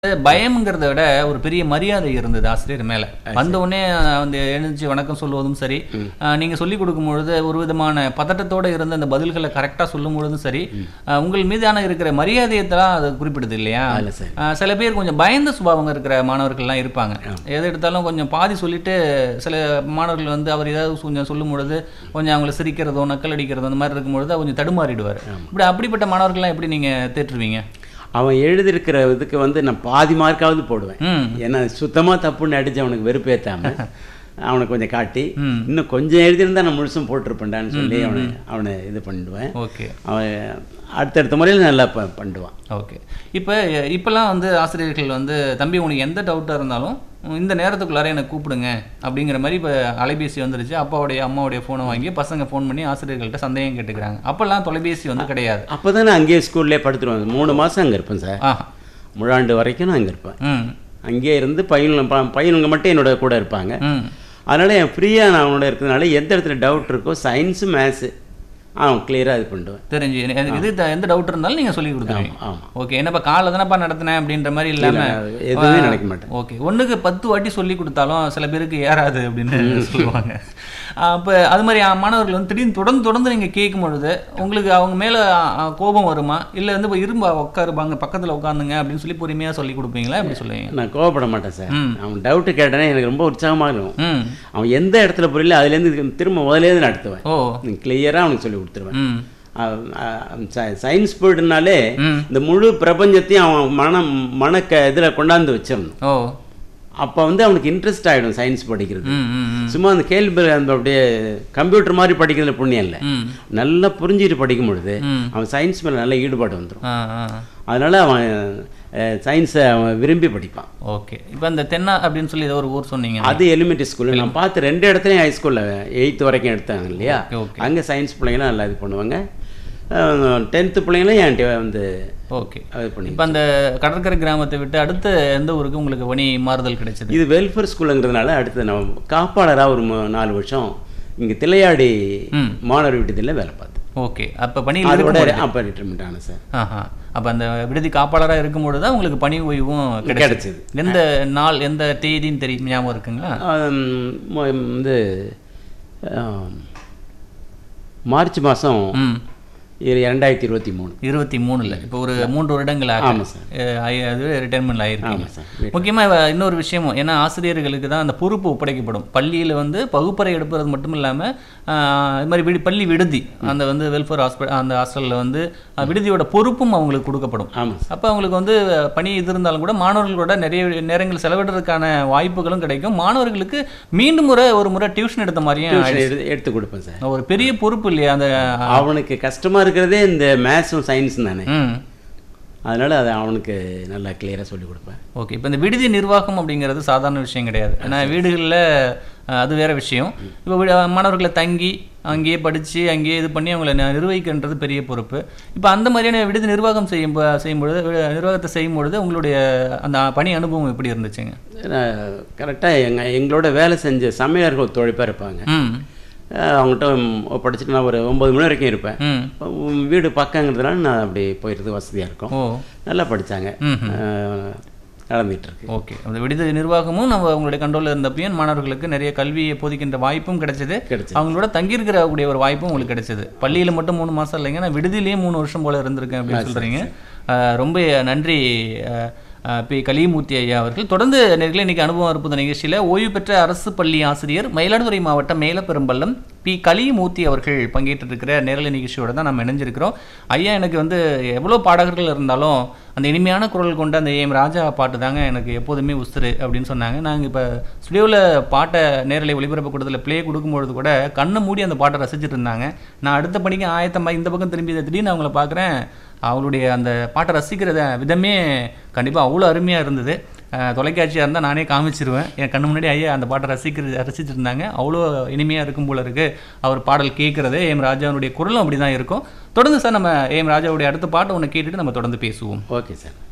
பயம்ங்கிறத விட ஒரு பெரிய மரியாதை இருந்தது ஆசிரியர் மேல வந்த உடனே அஹ், வந்து எழுந்துச்சு வணக்கம் சொல்வதும் சரி அஹ், நீங்க சொல்லிக் கொடுக்கும் பொழுது ஒரு விதமான பதட்டத்தோட இருந்த அந்த பதில்களை கரெக்டா சொல்லும் பொழுதும் சரி அஹ், உங்கள் மீதான இருக்கிற மரியாதையை தான் அது குறிப்பிடுது இல்லையா அதில் சார் அஹ், சில பேர் கொஞ்சம் பயந்த சுபாவங்க இருக்கிற மாணவர்கள்லாம் இருப்பாங்க எது எடுத்தாலும் கொஞ்சம் பாதி சொல்லிட்டு சில மாணவர்கள் வந்து அவர் ஏதாவது கொஞ்சம் சொல்லும் பொழுது கொஞ்சம் அவங்கள சிரிக்கிறதோ நக்கல் அடிக்கிறதோ அந்த மாதிரி இருக்கும் பொழுது கொஞ்சம் தடுமாறிடுவார் இப்படி அப்படிப்பட்ட மாணவர்கள்லாம் எப்படி நீங்க தேற்றுவீங்க அவன் எழுதியிருக்கிற இதுக்கு வந்து நான் பாதி மார்க்காவது போடுவேன் ம் ஏன்னா சுத்தமாக தப்புன்னு அடிச்சு அவனுக்கு வெறுப்பேத்தாம அவனுக்கு கொஞ்சம் காட்டி ம். இன்னும் கொஞ்சம் எழுதியிருந்தா நான் முழுசும் போட்டிருப்பேன்டான்னு சொல்லி அவனை அவனை இது பண்ணிடுவேன் ஓகே அவன் அடுத்தடுத்த முறையில் நல்லா ப பண்ணுவான் ஓகே இப்போ இப்போல்லாம் வந்து ஆசிரியர்கள் வந்து தம்பி உனக்கு எந்த டவுட்டாக இருந்தாலும் இந்த நேரத்துக்குள்ளார எனக்கு கூப்பிடுங்க அப்படிங்கிற மாதிரி இப்போ அலைபேசி வந்துருச்சு அப்பாவுடைய அம்மாவுடைய ஃபோனை வாங்கி பசங்க ஃபோன் பண்ணி ஆசிரியர்கள்ட்ட சந்தேகம் கேட்டுக்கிறாங்க அப்போல்லாம் தொலைபேசி வந்து கிடையாது அப்போ தான் நான் அங்கேயே ஸ்கூல்லே படுத்துருவேன் மூணு மாதம் அங்கே இருப்பேன் சார் ஆஹா முழாண்டு வரைக்கும் நான் அங்கே இருப்பேன் ம் அங்கேயே இருந்து பையன் ப- பையனுங்க மட்டும் என்னோட கூட இருப்பாங்க ம் அதனால் என் ஃப்ரீயாக நான் அவனோட இருக்கிறதுனால எந்த இடத்துல டவுட் இருக்கோ சயின்ஸு மேத்ஸு அவன் கிளியராக இது பண்ணிடுவேன் தெரிஞ்சு எனக்கு இது த- எந்த டவுட் இருந்தாலும் நீங்கள் சொல்லி கொடுத்துருவீங்க ஆமாம் ஓகே என்னப்பா காலைல தானப்பா நடத்தினேன் அப்படின்ற மாதிரி இல்லாமல் எதுவுமே நினைக்க மாட்டேன் ஓகே ஒண்ணுக்கு பத்து வாட்டி சொல்லி கொடுத்தாலும் சில பேருக்கு ஏறாது அப்படின்னு சொல்லுவாங்க அப்போ அது மாதிரி அஹ், மாணவர்கள் வந்து திடீர்னு தொடர்ந்து தொடர்ந்து நீங்கள் கேட்கும் பொழுது உங்களுக்கு அவங்க மேலே கோபம் வருமா இல்லை வந்து இப்போ இரும்பா உட்காருப்பாங்க பக்கத்தில் உட்காந்துங்க அப்படின்னு சொல்லி பொறுமையாக சொல்லி கொடுப்பீங்களா எப்படி சொல்லுவீங்க நான் கோவப்பட மாட்டேன் சார் ம். அவன் டவுட்டு கேட்டேனே எனக்கு ரொம்ப உற்சாகமாக இருக்கும் ம் அவன் எந்த இடத்துல புரியல அதுலேருந்து திரும்ப முதலேருந்து நடத்துவேன் ஓ கிளியராக அவனுக்கு சொல்லி கொடுத்துருவேன் ம் சயின்ஸ் பீரியட்னாலே ம். இந்த முழு பிரபஞ்சத்தையும் அவன் மனம் மனக்க இதில் கொண்டாந்து வச்சிடணும் ஓ அப்போ வந்து அவனுக்கு இன்ட்ரெஸ்ட் ஆகிடும் சயின்ஸ் படிக்கிறது ம் ம் ம் சும்மா அந்த கேள்வி அந்த அப்படியே கம்ப்யூட்டர் மாதிரி படிக்கிறதுல புண்ணியம் இல்லை ம் நல்லா புரிஞ்சுட்டு படிக்கும் பொழுது ம் அவன் சயின்ஸ் மேலே நல்ல ஈடுபாடு வந்துடும் ஆ ஆ அதனால அவன் சயின்ஸை அவன் விரும்பி படிப்பான் ஓகே இப்போ அந்த தென்னா அப்படின்னு சொல்லி ஏதோ ஒரு ஊர் சொன்னீங்க அது எலிமெண்ட்ரி ஸ்கூலில் நான் பார்த்து ரெண்டு இடத்துலையும் ஹை ஸ்கூலில் எயித்து வரைக்கும் எடுத்தாங்க இல்லையா ஓகே ஓகே அங்கே சயின்ஸ் பிள்ளைங்களாம் நல்லா இது பண்ணுவாங்க டென்த்து பிள்ளைங்களும் என்கிட்ட வந்து ஓகே இது பண்ணி இப்போ அந்த கடற்கரை கிராமத்தை விட்டு அடுத்த எந்த ஊருக்கு உங்களுக்கு பணி மாறுதல் கிடைச்சது இது வெல்ஃபேர் ஸ்கூலுங்கிறதுனால அடுத்து நான் காப்பாளராக ஒரு மு- நாலு வருஷம் இங்கே திளையாடி ம் மாணவர் விடுதியில் வேலை பார்த்தேன் ஓகே அப்போ பணியில் அதோட இருக்கும் அப்போ ரிட்டர்மெண்ட் ஆனேன் சார் ஆஹா அப்போ அந்த விடுதி காப்பாளராக இருக்கும்பொழுது தான் உங்களுக்கு பணி ஓய்வும் கிடைச்சது கிடைச்சது எந்த நாள் எந்த தேதின்னு தெரியும் ஞாபகம் இருக்குங்களா ஆம், மொ- வந்து ஆம், மார்ச் மாதம் ம் இரண்டாயிரத்தி இருபத்தி மூணு இருபத்தி மூணுல இப்போ ஒரு மூன்று வருடங்கள் ஆகுது. ஆமாம் சார் அஹ் ஆயி- அது ரிட்டைர்மெண்ட் ஆயிருக்கீங்க ஆமாம் சார் முக்கியமாக இன்னொரு விஷயமும் ஏன்னா ஆசிரியர்களுக்கு தான் அந்த பொறுப்பு ஒப்படைக்கப்படும் பள்ளியில் வந்து பகுப்பறை எடுப்பது மட்டும் இல்லாமல் இது மாதிரி விடு பள்ளி விடுதி அந்த வந்து வெல்ஃபேர் ஹாஸ்பிட்டல் அந்த ஹாஸ்டலில் வந்து அஹ், விடுதியோட பொறுப்பும் அவங்களுக்கு கொடுக்கப்படும் ஆமாம் சார் அப்போ அவங்களுக்கு வந்து பணி இது இருந்தாலும் கூட மாணவர்களோட நிறைய நேரங்கள் செலவிடுறதுக்கான வாய்ப்புகளும் கிடைக்கும் மாணவர்களுக்கு மீண்டும் முறை ஒரு முறை டியூஷன் எடுத்த மாதிரியும் டியூஷன் எடுத்து எடுத்து கொடுப்பேன் சார் ஒரு பெரிய பொறுப்பு இல்லையா அந்த அவனுக்கு கஷ்டமாக இருக்கிறதே இந்த மேத்ஸும் சயின்ஸும் தானே ம் அதனால் அதை அவனுக்கு நல்லா கிளியராக சொல்லி கொடுப்பேன் ஓகே இப்போ இந்த விடுதி நிர்வாகம் அப்படிங்கிறது சாதாரண விஷயம் கிடையாது ஏன்னா வீடுகளில் அது வேற விஷயம் இப்போ வீடு- மாணவர்களை தங்கி அங்கேயே படித்து அங்கேயே இது பண்ணி அவங்களை ந- நிர்வகிக்கின்றது பெரிய பொறுப்பு இப்போ அந்த மாதிரியான விடுதி நிர்வாகம் செய்யும் ப- செய்யும் பொழுது வி- நிர்வாகத்தை செய்யும் பொழுது உங்களுடைய அந்த பணி அனுபவம் எப்படி இருந்துச்சுங்க கரெக்டாக எங்கள் எங்களோட வேலை செஞ்ச சமையலர்கள் ஒத்துழைப்பாக இருப்பாங்க ம் அஹ் அவங்ககிட்ட படிச்சுட்டு நான் ஒரு ஒம்பது மணி வரைக்கும் இருப்பேன் ம் உம் வீடு பக்கங்கிறதுனால நான் அப்படி போயிடுறது வசதியாக இருக்கும் ஓ நல்லா படித்தாங்க ம் நடந்துகிட்டு இருக்கு ஓகே அந்த விடுதி நிர்வாகமும் நம்ம உங்களுடைய கண்ட்ரோலில் இருந்தப்பையும் மாணவர்களுக்கு நிறைய கல்வியை போதிக்கின்ற வாய்ப்பும் கிடைச்சது கிடைச்சது அவங்களோட தங்கியிருக்கிற கூடிய ஒரு வாய்ப்பும் உங்களுக்கு கிடைச்சது பள்ளியில் மட்டும் மூணு மாதம் இல்லைங்க நான் விடுதியிலேயே மூணு வருஷம் போல இருந்திருக்கேன் அப்படின்னு சொல்கிறீங்க ரொம்ப நன்றி அஹ், அஹ், பி கலிமூர்த்தி ஐயா அவர்கள் தொடர்ந்து நேர்களை இன்னைக்கு அனுபவம் அற்புத நிகழ்ச்சியில் ஓய்வு பெற்ற அரசு பள்ளி ஆசிரியர் மயிலாடுதுறை மாவட்டம் மேலப்பெரும்பள்ளம் பி கலிமூர்த்தி அவர்கள் பங்கேற்றிருக்கிற நேரலை நிகழ்ச்சியோட தான் நம்ம இணைஞ்சிருக்கிறோம் ஐயா எனக்கு வந்து எவ்வளோ பாடகர்கள் இருந்தாலும் அந்த இனிமையான குரல் கொண்ட அந்த ஏம் ராஜா பாட்டு தாங்க எனக்கு எப்போதுமே உசுரு அப்படின்னு சொன்னாங்க நாங்கள் இப்போ ஸ்டுடியோவில் பாட்டை நேரலை ஒளிபரப்பு கூடத்தில் ப்ளே கொடுக்கும்பொழுது கூட கண்ணை மூடி அந்த பாட்டை ரசிச்சிட்டு இருந்தாங்க நான் அடுத்த பணிக்கு ஆயத்தமாக இந்த பக்கம் திரும்பி திடீர்னு அவங்கள பார்க்குறேன் அவங்களுடைய அந்த பாட்டை ரசிக்கிற விதமே கண்டிப்பாக அவ்வளோ அருமையாக இருந்தது அஹ், தொலைக்காட்சியாக இருந்தால் நானே காமிச்சிருவேன் என் கண்ணு முன்னாடி ஐயா அந்த பாட்டை ரசிக்கிறது ரசிச்சிட்டு இருந்தாங்க அவ்வளோ இனிமையாக இருக்கும் போல இருக்கு அவர் பாடல் கேட்குறது ஏம் ராஜாவுடைய குரலும் அப்படி தான் இருக்கும் தொடர்ந்து சார் நம்ம ஏம் ராஜாவுடைய அடுத்த பாட்டை ஒன்று கேட்டுட்டு நம்ம தொடர்ந்து பேசுவோம் ஓகே சார்